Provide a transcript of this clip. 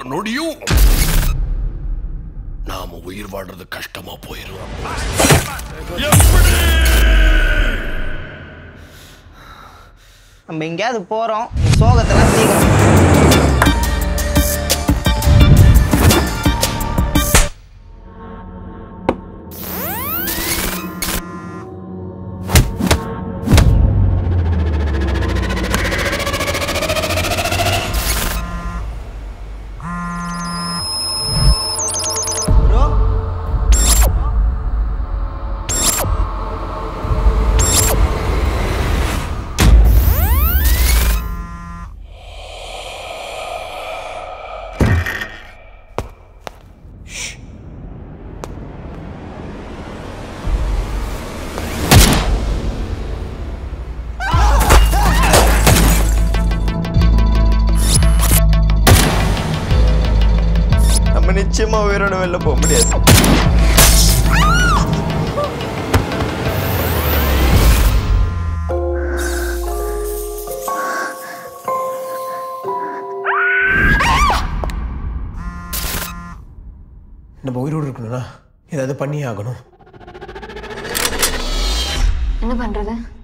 நொடியும் நாம உயிர் வாழ்றது கஷ்டமா போயிரும் நம்ம எங்கேயாவது போறோம் சோகத்தெல்லாம் தீக்கணும் ப்ரோ நம்ம நிச்சயமா உயிரோட வெளில போக முடியாது நம்ம உயிரோடு இருக்கணும்னா ஏதாவது பண்ணியே ஆகணும் என்ன பண்றது